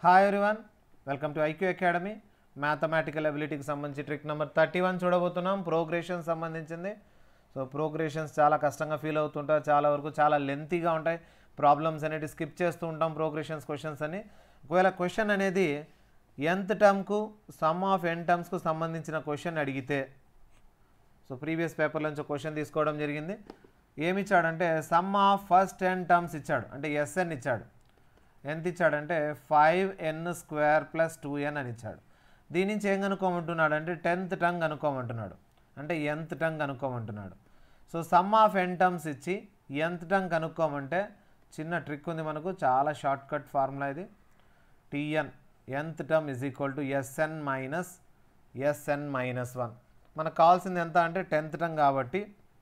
hi everyone welcome to IQ academy mathematical అబిలిటీకి సంబంధించి trick number thirty one చూడబోతున్నాం progression సంబంధించింది సో ప్రోగ్రెషన్స్ చాలా కష్టంగా ఫీల్ అవుతుంటారు చాలా వరకు చాలా లెంతీగా ఉంటాయి ప్రాబ్లమ్స్ అనేవి స్కిప్ చేస్తూ ఉంటాం ప్రోగ్రెషన్స్ క్వశ్చన్స్ అని ఒకవేళ క్వశ్చన్ అనేది ఎంత్ టర్మ్కు సమ్ ఆఫ్ ఎన్ టర్మ్స్కు సంబంధించిన క్వశ్చన్ అడిగితే సో ప్రీవియస్ పేపర్ నుంచి క్వశ్చన్ తీసుకోవడం జరిగింది ఏమి ఇచ్చాడంటే sum of first ten terms ఇచ్చాడు అంటే ఎస్ఎన్ ఇచ్చాడు ఎంత ఇచ్చాడంటే five N square plus two N అని ఇచ్చాడు దీని నుంచి ఏం కనుక్కోమంటున్నాడు అంటే టెన్త్ టంగ్ కనుక్కోమంటున్నాడు అంటే ఎంత్ టంగ్ కనుక్కోమంటున్నాడు so sum of N terms ఇచ్చి ఎంత్ టంగ్ కనుక్కోమంటే చిన్న ట్రిక్ ఉంది మనకు చాలా షార్ట్ కట్ ఫార్ములా ఇది TN nth term is equal to SN minus SN minus one మనకు కావాల్సింది ఎంత అంటే టెన్త్ టర్మ్ కాబట్టి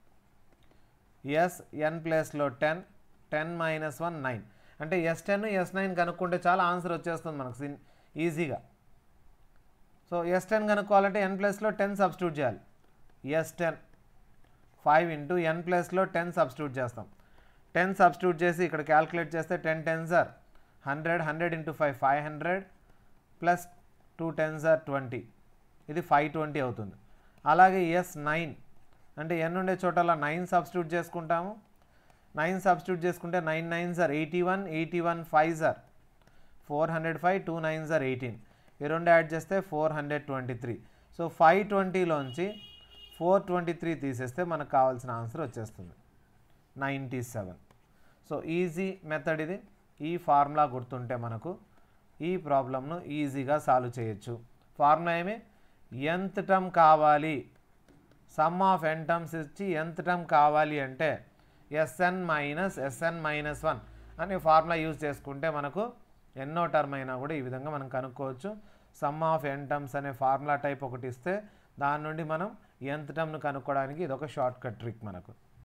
ఎస్ ఎన్ ప్లేస్లో ten ten minus one nine అంటే ఎస్ టెన్ ఎస్ నైన్ కనుక్కుంటే చాలా ఆన్సర్ వచ్చేస్తుంది మనకు సిన్ ఈజీగా సో ఎస్ టెన్ కనుక్కోవాలంటే ఎన్ ప్లస్లో టెన్ సబ్స్టిట్యూట్ చేయాలి S ten five into N ప్లస్లో టెన్ సబ్స్టిట్యూట్ చేస్తాం టెన్ సబ్స్టిట్యూట్ చేసి ఇక్కడ క్యాల్కులేట్ చేస్తే ten tens are hundred hundred into five five hundred plus two tens are twenty ఇది ఫైవ్ ట్వంటీ అవుతుంది అలాగే ఎస్ నైన్ అంటే ఎన్ ఉండే చోటలా నైన్ సబ్స్టిట్యూట్ చేసుకుంటాము నైన్ సబ్స్టిట్యూట్ చేసుకుంటే nine nine are eighty one eighty one five are four hundred five two nine are eighteen ఈ రెండు యాడ్ చేస్తే four hundred twenty three so five ట్వంటీలోంచి ఫోర్ ట్వంటీ త్రీ తీసేస్తే మనకు కావాల్సిన ఆన్సర్ వచ్చేస్తుంది ninety seven so easy method ఇది ఈ ఫార్ములా గుర్తుంటే మనకు ఈ ప్రాబ్లమ్ను ఈజీగా సాల్వ్ చేయొచ్చు ఫార్ములా ఏమి ఎంత టర్మ్ కావాలి సమ్ ఆఫ్ ఎన్ టర్మ్స్ ఇచ్చి ఎంత టర్మ్ కావాలి అంటే SN minus SN minus one అనే ఫార్ములా యూజ్ చేసుకుంటే మనకు ఎన్నో టర్మ్ అయినా కూడా ఈ విధంగా మనం కనుక్కోవచ్చు సమ్ ఆఫ్ ఎన్ టర్మ్స్ అనే ఫార్ములా టైప్ ఒకటి ఇస్తే దాని నుండి మనం ఎంత టర్మ్ను కనుక్కోవడానికి ఇది ఒక షార్ట్ కట్ ట్రిక్ మనకు